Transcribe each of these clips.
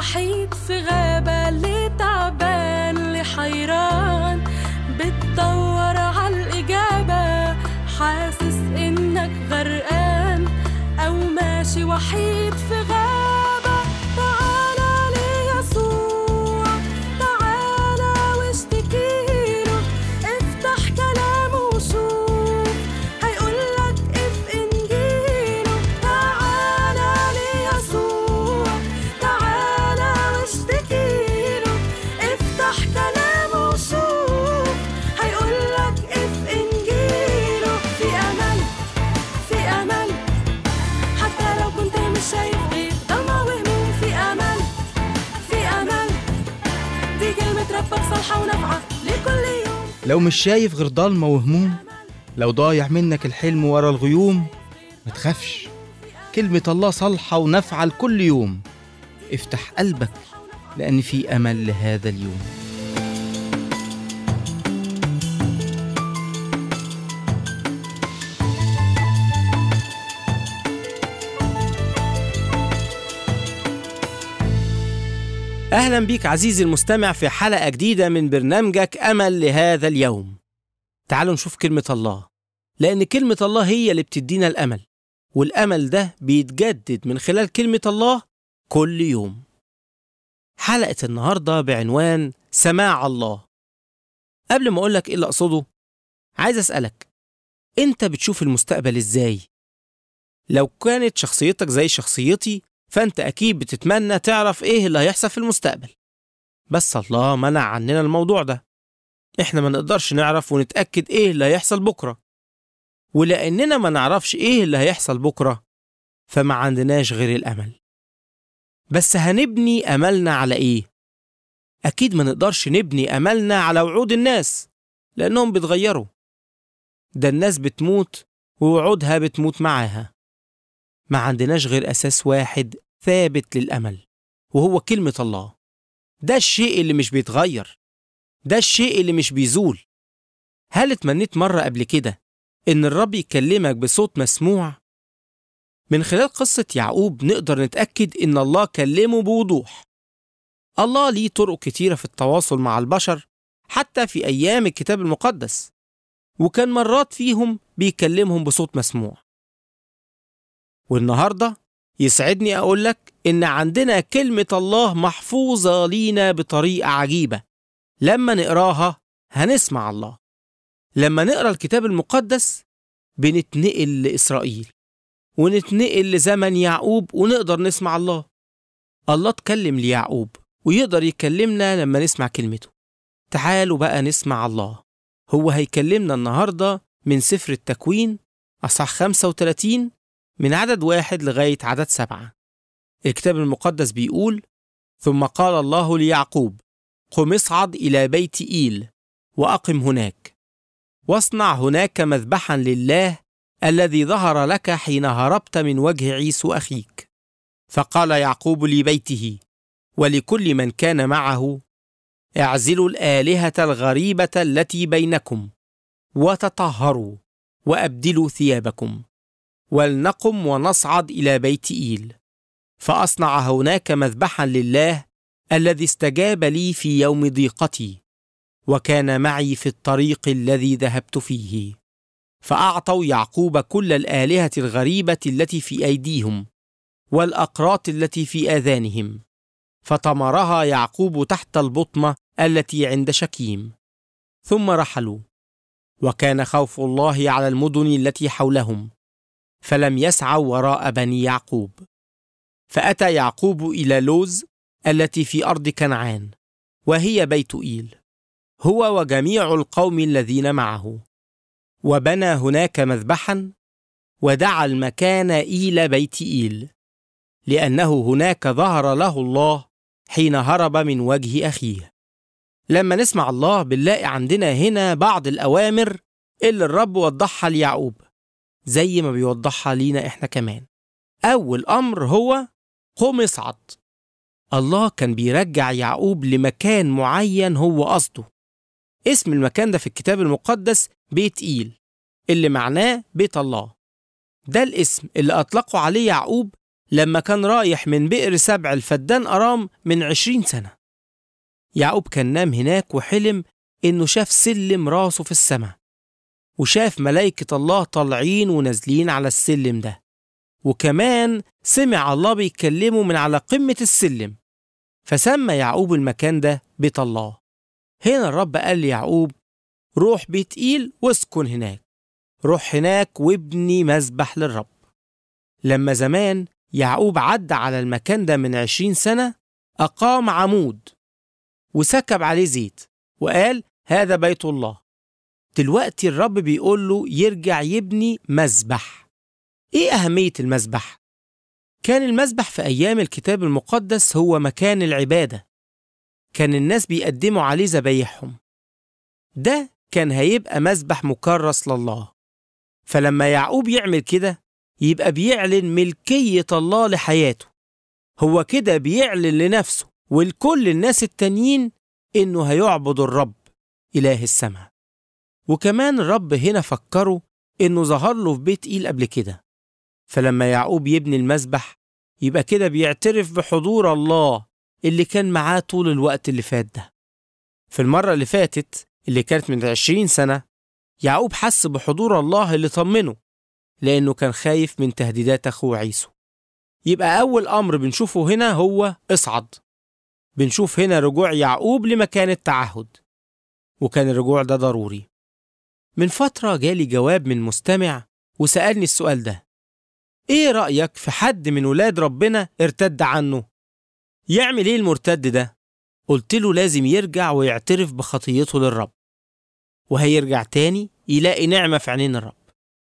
وحيد في غابة اللي تعبان اللي حيران بتدور عالإجابة حاسس إنك غرقان أو ماشي وحيد في غابة تعالى ليسوع تعالى واشتكيله افتح كلامه وشوف هيقولك اف انجيله تعالى ليسوع تعالى واشتكيله افتح كلامه وشوف هيقولك اف انجيله في امل في امل حتى لو كنت مش شايف غير ضلمة وهموم في امل في امل دي كلمة ربك صالحة ونافعة لكل يوم لو مش شايف غير ضلمة وهموم لو ضايع منك الحلم ورا الغيوم ما تخافش كلمة الله صالحة ونافعة لكل يوم افتح قلبك لأن في أمل لهذا اليوم أهلا بيك عزيزي المستمع في حلقة جديدة من برنامجك أمل لهذا اليوم تعالوا نشوف كلمة الله لأن كلمة الله هي اللي بتدينا الأمل والأمل ده بيتجدد من خلال كلمة الله كل يوم حلقة النهاردة بعنوان سماع الله قبل ما أقولك إيه اللي أقصده عايز أسألك أنت بتشوف المستقبل إزاي؟ لو كانت شخصيتك زي شخصيتي فأنت أكيد بتتمنى تعرف إيه اللي هيحصل في المستقبل بس الله منع عننا الموضوع ده إحنا ما نقدرش نعرف ونتأكد إيه اللي هيحصل بكرة ولأننا ما نعرفش إيه اللي هيحصل بكرة فما عندناش غير الأمل بس هنبني أملنا على إيه؟ أكيد ما نقدرش نبني أملنا على وعود الناس لأنهم بيتغيروا ده الناس بتموت ووعودها بتموت معاها ما عندناش غير أساس واحد ثابت للأمل وهو كلمة الله ده الشيء اللي مش بيتغير ده الشيء اللي مش بيزول هل اتمنيت مرة قبل كده إن الرب يكلمك بصوت مسموع؟ من خلال قصة يعقوب نقدر نتأكد إن الله كلمه بوضوح الله ليه طرق كتيرة في التواصل مع البشر حتى في أيام الكتاب المقدس وكان مرات فيهم بيكلمهم بصوت مسموع والنهاردة يسعدني أقول لك إن عندنا كلمة الله محفوظة لينا بطريقة عجيبة لما نقراها هنسمع الله لما نقرا الكتاب المقدس بنتنقل لإسرائيل ونتنقل لزمن يعقوب ونقدر نسمع الله الله اتكلم ليعقوب ويقدر يكلمنا لما نسمع كلمته تعالوا بقى نسمع الله هو هيكلمنا النهاردة من سفر التكوين أصح 35 من عدد واحد لغاية عدد سبعة الكتاب المقدس بيقول ثم قال الله ليعقوب قم اصعد إلى بيت إيل وأقم هناك واصنع هناك مذبحا لله الذي ظهر لك حين هربت من وجه عيسو أخيك فقال يعقوب لبيته ولكل من كان معه اعزلوا الآلهة الغريبة التي بينكم وتطهروا وأبدلوا ثيابكم ولنقم ونصعد إلى بيت إيل فأصنع هناك مذبحا لله الذي استجاب لي في يوم ضيقتي وكان معي في الطريق الذي ذهبت فيه فأعطوا يعقوب كل الآلهة الغريبة التي في أيديهم والأقراط التي في آذانهم فطمرها يعقوب تحت البطمة التي عند شكيم ثم رحلوا وكان خوف الله على المدن التي حولهم فلم يسعوا وراء بني يعقوب فأتى يعقوب إلى لوز التي في أرض كنعان وهي بيت إيل هو وجميع القوم الذين معه وبنى هناك مذبحا ودعا المكان إيل بيت إيل لأنه هناك ظهر له الله حين هرب من وجه أخيه لما نسمع الله بنلاقي عندنا هنا بعض الأوامر اللي الرب وضحها ليعقوب زي ما بيوضحها لينا إحنا كمان أول أمر هو قم اصعد الله كان بيرجع يعقوب لمكان معين هو قصده اسم المكان ده في الكتاب المقدس بيت إيل اللي معناه بيت الله ده الاسم اللي أطلقوا عليه يعقوب لما كان رايح من بئر سبع الفدان أرام من عشرين سنة يعقوب كان نام هناك وحلم إنه شاف سلم راسه في السماء وشاف ملايكة الله طالعين ونازلين على السلم ده وكمان سمع الله بيتكلمه من على قمة السلم فسمى يعقوب المكان ده بيت الله هنا الرب قال ليعقوب روح بيت إيل واسكن هناك روح هناك وابني مذبح للرب لما زمان يعقوب عدى على المكان ده من عشرين سنة أقام عمود وسكب عليه زيت وقال هذا بيت الله دلوقتي الرب بيقول له يرجع يبني مذبح ايه أهمية المذبح؟ كان المذبح في أيام الكتاب المقدس هو مكان العبادة كان الناس بيقدموا عليه ذبايحهم ده كان هيبقى مذبح مكرس لله فلما يعقوب يعمل كده يبقى بيعلن ملكية الله لحياته هو كده بيعلن لنفسه ولكل الناس التانيين إنه هيعبد الرب إله السماء وكمان الرب هنا فكره إنه ظهر له في بيت إيل قبل كده فلما يعقوب يبني المذبح يبقى كده بيعترف بحضور الله اللي كان معاه طول الوقت اللي فات ده في المرة اللي فاتت اللي كانت من عشرين سنة يعقوب حس بحضور الله اللي طمنه لأنه كان خايف من تهديدات أخوه عيسو يبقى أول أمر بنشوفه هنا هو اصعد بنشوف هنا رجوع يعقوب لمكان التعهد وكان الرجوع ده ضروري من فترة جالي جواب من مستمع وسألني السؤال ده إيه رأيك في حد من ولاد ربنا ارتد عنه؟ يعمل إيه المرتد ده؟ قلت له لازم يرجع ويعترف بخطيته للرب وهيرجع تاني يلاقي نعمة في عينين الرب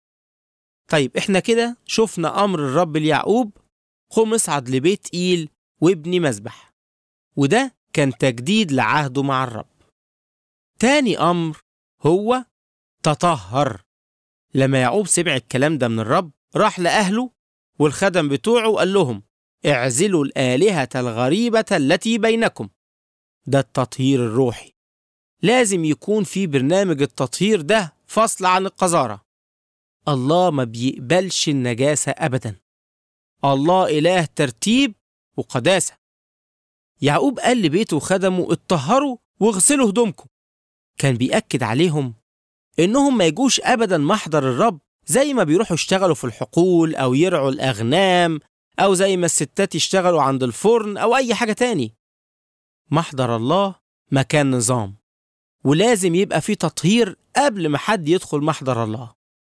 طيب احنا كده شفنا أمر الرب ليعقوب قم اصعد لبيت إيل وابني مذبح وده كان تجديد لعهده مع الرب تاني أمر هو تطهر لما يعقوب سمع الكلام ده من الرب راح لأهله والخدم بتوعه قال لهم اعزلوا الآلهة الغريبة التي بينكم ده التطهير الروحي لازم يكون في برنامج التطهير ده فصل عن القذارة الله ما بيقبلش النجاسة أبدا الله إله ترتيب وقداسة يعقوب قال لبيته وخدمه اتطهروا واغسلوا هدومكم كان بيأكد عليهم إنهم ما يجوش أبدا محضر الرب زي ما بيروحوا يشتغلوا في الحقول أو يرعوا الأغنام أو زي ما الستات يشتغلوا عند الفرن أو أي حاجة تاني محضر الله مكان نظام ولازم يبقى فيه تطهير قبل ما حد يدخل محضر الله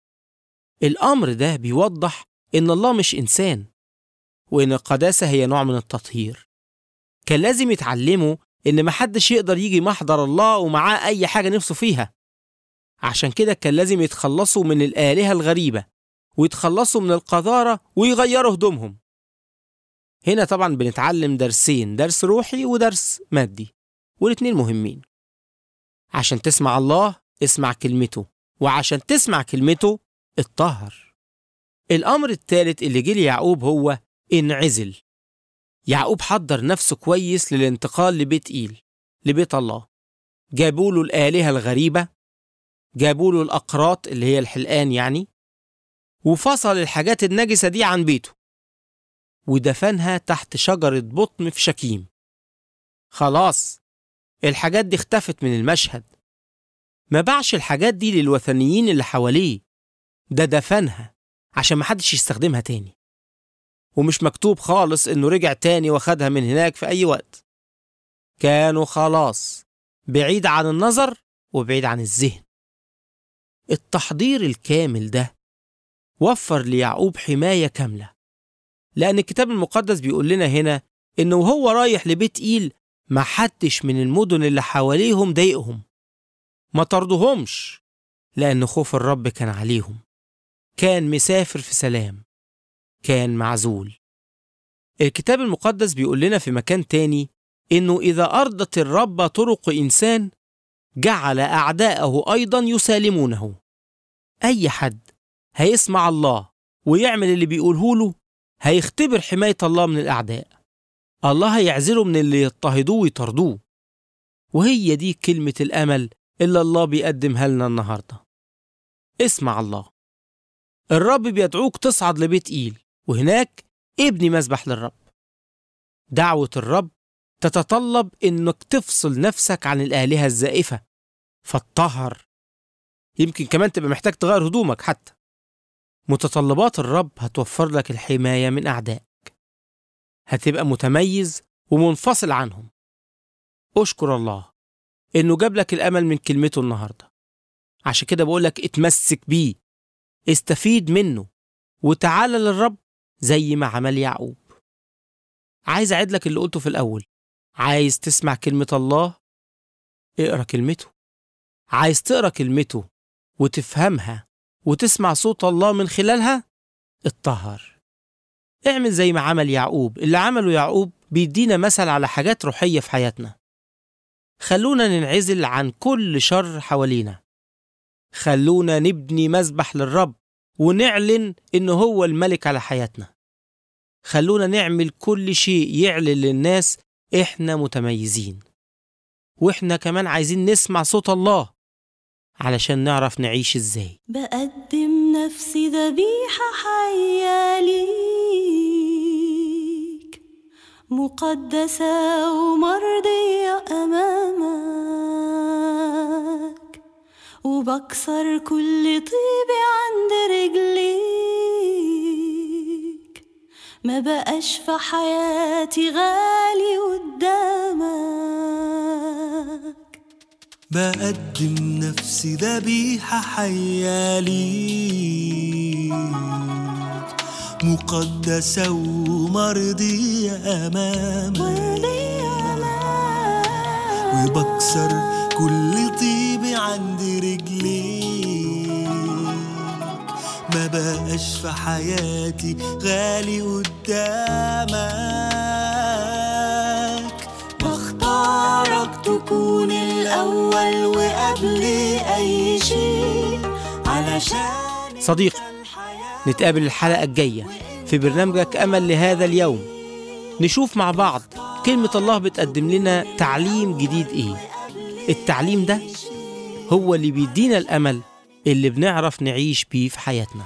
الأمر ده بيوضح إن الله مش إنسان وإن القداسة هي نوع من التطهير كان لازم يتعلموا إن محدش يقدر يجي محضر الله ومعاه أي حاجة نفسه فيها عشان كده كان لازم يتخلصوا من الآلهة الغريبة ويتخلصوا من القذارة ويغيروا هدومهم هنا طبعا بنتعلم درسين درس روحي ودرس مادي والاتنين مهمين عشان تسمع الله اسمع كلمته وعشان تسمع كلمته اتطهر الأمر الثالث اللي جه ليعقوب هو انعزل يعقوب حضر نفسه كويس للانتقال لبيت إيل لبيت الله جابوا له الآلهة الغريبة جابوا له الأقراط اللي هي الحلقان يعني وفصل الحاجات النجسة دي عن بيته ودفنها تحت شجرة بطم في شكيم خلاص الحاجات دي اختفت من المشهد ما باعش الحاجات دي للوثنيين اللي حواليه ده دفنها عشان محدش يستخدمها تاني ومش مكتوب خالص انه رجع تاني واخدها من هناك في اي وقت كانوا خلاص بعيد عن النظر وبعيد عن الذهن التحضير الكامل ده وفر ليعقوب حماية كاملة لأن الكتاب المقدس بيقول لنا هنا إنه وهو رايح لبيت إيل ما حدش من المدن اللي حواليهم ضايقهم ما طردهمش لأن خوف الرب كان عليهم كان مسافر في سلام كان معزول الكتاب المقدس بيقول لنا في مكان تاني إنه إذا أرضت الرب طرق إنسان جعل أعداءه أيضا يسالمونه أي حد هيسمع الله ويعمل اللي بيقوله له هيختبر حماية الله من الأعداء الله هيعزله من اللي يضطهدوه ويطردوه وهي دي كلمة الأمل اللي الله بيقدمها لنا النهاردة اسمع الله الرب بيدعوك تصعد لبيت إيل وهناك ابني مسبح للرب دعوة الرب تتطلب إنك تفصل نفسك عن الآلهة الزائفة فاتطهر يمكن كمان تبقى محتاج تغير هدومك حتى متطلبات الرب هتوفر لك الحماية من أعدائك هتبقى متميز ومنفصل عنهم أشكر الله إنه جاب لك الأمل من كلمته النهاردة عشان كده بقولك اتمسك بيه استفيد منه وتعالى للرب زي ما عمل يعقوب عايز أعيد لك اللي قلته في الأول عايز تسمع كلمة الله اقرأ كلمته عايز تقرأ كلمته وتفهمها وتسمع صوت الله من خلالها اتطهر اعمل زي ما عمل يعقوب اللي عمله يعقوب بيدينا مثل على حاجات روحية في حياتنا خلونا ننعزل عن كل شر حوالينا خلونا نبني مذبح للرب ونعلن إنه هو الملك على حياتنا خلونا نعمل كل شيء يعلن للناس إحنا متميزين وإحنا كمان عايزين نسمع صوت الله علشان نعرف نعيش إزاي بقدم نفسي ذبيحة حية ليك مقدسة ومرضية أمامك وبكسر كل طيبة عند رجليك ما بقاش في حياتي غالي قدامك بقدم نفسي ذبيحة حية ليك مقدسة ومرضية أمامك وليا أمان. وبكسر كل طيبي عند رجليك ما بقاش في حياتي غالي قدامك بختارك تكون الأول وقبل أي شيء علشان صديقي، أنت الحياة نتقابل الحلقة الجاية في برنامجك أمل لهذا اليوم نشوف مع بعض كلمة الله بتقدم لنا تعليم جديد إيه التعليم ده هو اللي بيدينا الأمل اللي بنعرف نعيش بيه في حياتنا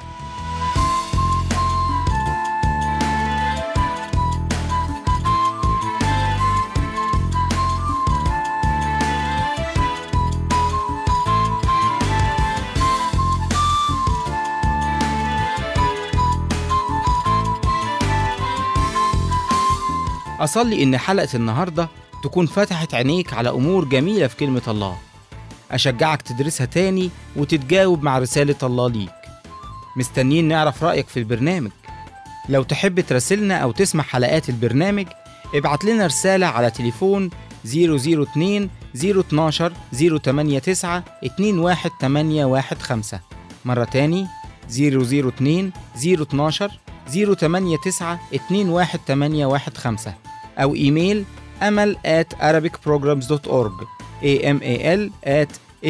أصلي إن حلقة النهاردة تكون فتحت عينيك على أمور جميلة في كلمة الله أشجعك تدرسها تاني وتتجاوب مع رسالة الله ليك مستنيين نعرف رأيك في البرنامج لو تحب تراسلنا أو تسمع حلقات البرنامج ابعت لنا رسالة على تليفون 002 012 089 21815 مرة تاني 002 012 089 21815 أو إيميل أمل at arabicprograms.org amal at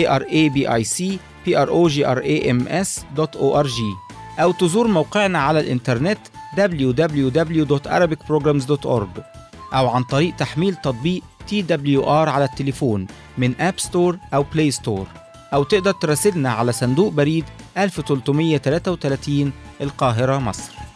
arabicprograms.org أو تزور موقعنا على الإنترنت www.arabicprograms.org أو عن طريق تحميل تطبيق TWR على التليفون من أب ستور أو بلاي ستور أو تقدر تراسلنا على صندوق بريد 1333 القاهرة مصر